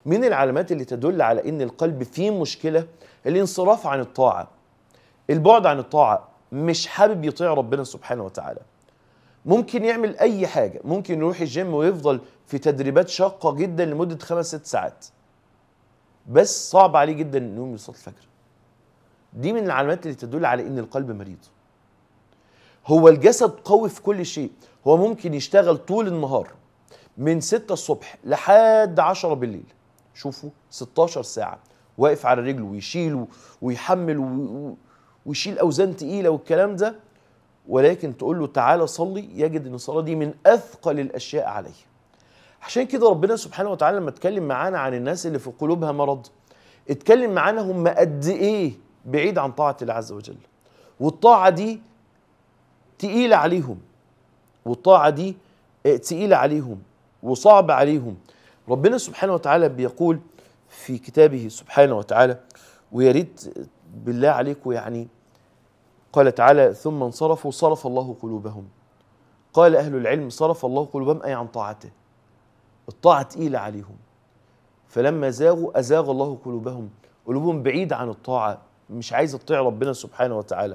من العلامات اللي تدل على ان القلب فيه مشكله الانصراف عن الطاعه البعد عن الطاعه مش حابب يطيع ربنا سبحانه وتعالى ممكن يعمل اي حاجه ممكن يروح الجيم ويفضل في تدريبات شاقه جدا لمده خمس ست ساعات بس صعب عليه جدا انه يقوم يصلي الفجر دي من العلامات اللي تدل على ان القلب مريض هو الجسد قوي في كل شيء هو ممكن يشتغل طول النهار من 6 الصبح لحد 10 بالليل شوفوا 16 ساعة واقف على رجله ويشيل ويحمل و- ويشيل أوزان تقيلة والكلام ده ولكن تقول له تعالى صلي يجد ان الصلاة دي من أثقل الأشياء عليه عشان كده ربنا سبحانه وتعالى لما اتكلم معانا عن الناس اللي في قلوبها مرض اتكلم معانا هم قد ايه بعيد عن طاعة الله عز وجل والطاعة دي تقيلة عليهم والطاعة دي آه، تقيلة عليهم وصعب عليهم ربنا سبحانه وتعالى بيقول في كتابه سبحانه وتعالى ويا ريت بالله عليكم يعني قال تعالى ثم انصرفوا صرف الله قلوبهم قال أهل العلم صرف الله قلوبهم أي عن طاعته الطاعة تقيلة عليهم فلما زاغوا أزاغ الله قلوبهم قلوبهم بعيد عن الطاعة مش عايزة تطيع ربنا سبحانه وتعالى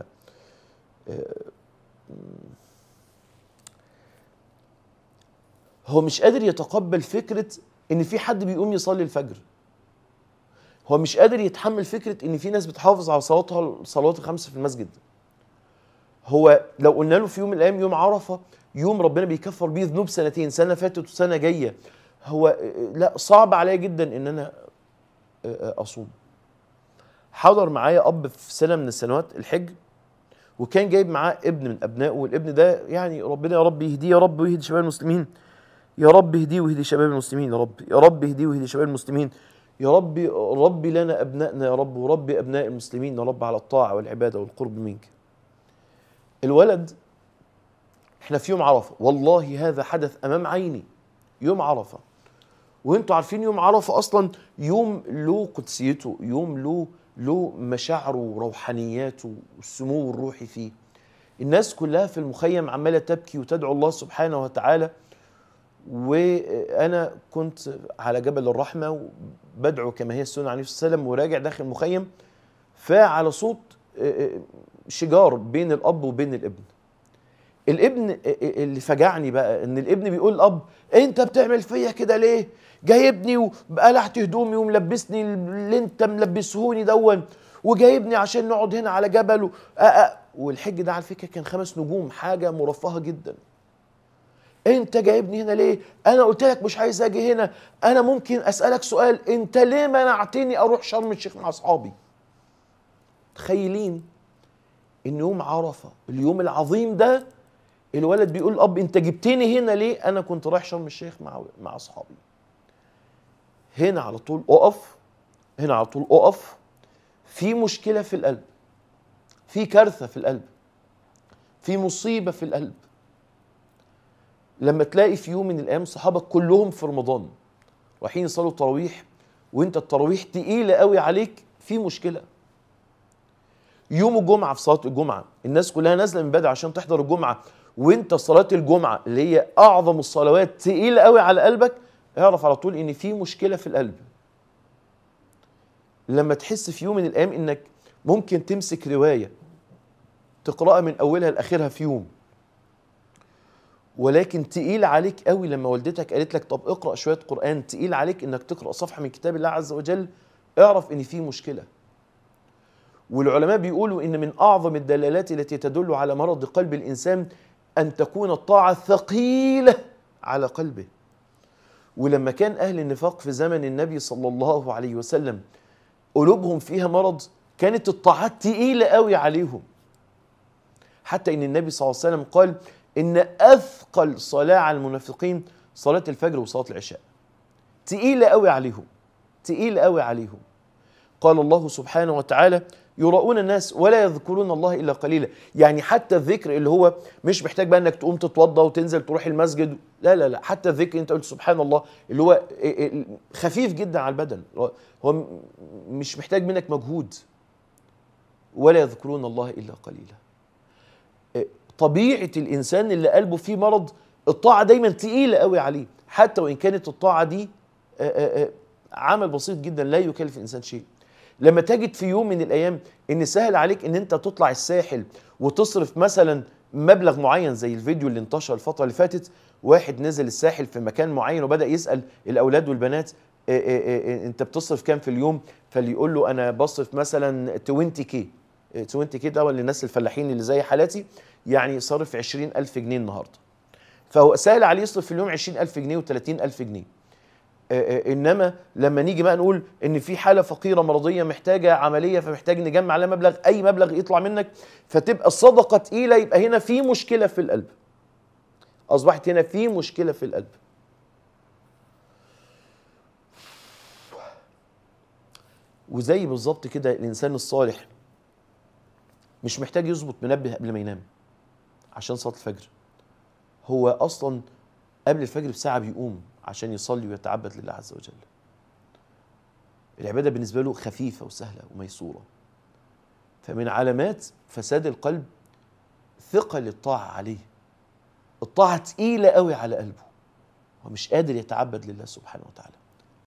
هو مش قادر يتقبل فكرة إن في حد بيقوم يصلي الفجر هو مش قادر يتحمل فكرة إن في ناس بتحافظ على صلاتها الصلوات الخمس في المسجد هو لو قلنا له في يوم من الأيام يوم عرفة يوم ربنا بيكفر بيه ذنوب سنتين سنة فاتت وسنة جاية هو آه، لا صعب عليا جدا إن أنا آه، آه، أصوم حضر معايا أب في سنة من السنوات الحج وكان جايب معاه ابن من أبنائه والابن ده يعني ربنا يا رب يهديه يا رب ويهدي شباب المسلمين يا رب اهديه ويهدي شباب المسلمين يا رب يا رب اهديه ويهدي شباب المسلمين يا رب ربي لنا ابنائنا يا رب وربي ابناء المسلمين يا رب على الطاعه والعباده والقرب منك الولد احنا في يوم عرفه والله هذا حدث امام عيني يوم عرفه وانتوا عارفين يوم عرفه اصلا يوم له قدسيته يوم له له مشاعره وروحانياته والسمو الروحي فيه الناس كلها في المخيم عماله تبكي وتدعو الله سبحانه وتعالى وانا كنت على جبل الرحمه وبدعو كما هي السنه عليه الصلاه والسلام وراجع داخل المخيم فعلى صوت آه، آه، شجار بين الاب وبين الابن الابن آه، آه، اللي فجعني بقى ان الابن بيقول الاب انت بتعمل فيا كده ليه جايبني وقلعت هدومي وملبسني اللي انت ملبسهوني دون وجايبني عشان نقعد هنا على جبل و... آه آه. والحج ده على فكره كان خمس نجوم حاجه مرفهه جدا انت جايبني هنا ليه انا قلت لك مش عايز اجي هنا انا ممكن اسالك سؤال انت ليه منعتني اروح شرم الشيخ مع اصحابي تخيلين ان يوم عرفه اليوم العظيم ده الولد بيقول الاب انت جبتني هنا ليه انا كنت رايح شرم الشيخ مع مع اصحابي هنا على طول اقف هنا على طول اقف في مشكله في القلب في كارثه في القلب في مصيبه في القلب لما تلاقي في يوم من الايام صحابك كلهم في رمضان رايحين يصلوا التراويح وانت التراويح تقيله قوي عليك في مشكله يوم الجمعه في صلاه الجمعه الناس كلها نازله من بدري عشان تحضر الجمعه وانت صلاه الجمعه اللي هي اعظم الصلوات تقيله قوي على قلبك اعرف على طول ان في مشكله في القلب لما تحس في يوم من الايام انك ممكن تمسك روايه تقراها من اولها لاخرها في يوم ولكن تقيل عليك قوي لما والدتك قالت لك طب اقرا شويه قران تقيل عليك انك تقرا صفحه من كتاب الله عز وجل اعرف ان في مشكله والعلماء بيقولوا ان من اعظم الدلالات التي تدل على مرض قلب الانسان ان تكون الطاعه ثقيله على قلبه ولما كان اهل النفاق في زمن النبي صلى الله عليه وسلم قلوبهم فيها مرض كانت الطاعات تقيله قوي عليهم حتى ان النبي صلى الله عليه وسلم قال ان اثقل صلاه على المنافقين صلاه الفجر وصلاه العشاء تقيله قوي عليهم تقيله قوي عليهم قال الله سبحانه وتعالى يراؤون الناس ولا يذكرون الله الا قليلا يعني حتى الذكر اللي هو مش محتاج بقى انك تقوم تتوضى وتنزل تروح المسجد لا لا لا حتى الذكر انت قلت سبحان الله اللي هو خفيف جدا على البدن هو مش محتاج منك مجهود ولا يذكرون الله الا قليلا طبيعه الانسان اللي قلبه فيه مرض الطاعه دايما تقيله قوي عليه حتى وان كانت الطاعه دي عمل بسيط جدا لا يكلف الانسان شيء لما تجد في يوم من الايام ان سهل عليك ان انت تطلع الساحل وتصرف مثلا مبلغ معين زي الفيديو اللي انتشر الفتره اللي فاتت واحد نزل الساحل في مكان معين وبدا يسال الاولاد والبنات إيه إيه إيه انت بتصرف كام في اليوم فاللي يقول له انا بصرف مثلا 20 كي 20 كي ده للناس الفلاحين اللي زي حالاتي يعني صرف 20000 جنيه النهارده فهو سهل عليه يصرف في اليوم 20000 جنيه و30000 جنيه انما لما نيجي بقى نقول ان في حاله فقيره مرضيه محتاجه عمليه فمحتاج نجمع عليها مبلغ اي مبلغ يطلع منك فتبقى الصدقه تقيله يبقى هنا في مشكله في القلب اصبحت هنا في مشكله في القلب وزي بالظبط كده الانسان الصالح مش محتاج يظبط منبه قبل ما ينام عشان صلاه الفجر هو اصلا قبل الفجر بساعه بيقوم عشان يصلي ويتعبد لله عز وجل العباده بالنسبه له خفيفه وسهله وميسوره فمن علامات فساد القلب ثقل الطاعه عليه الطاعه تقيله قوي على قلبه هو مش قادر يتعبد لله سبحانه وتعالى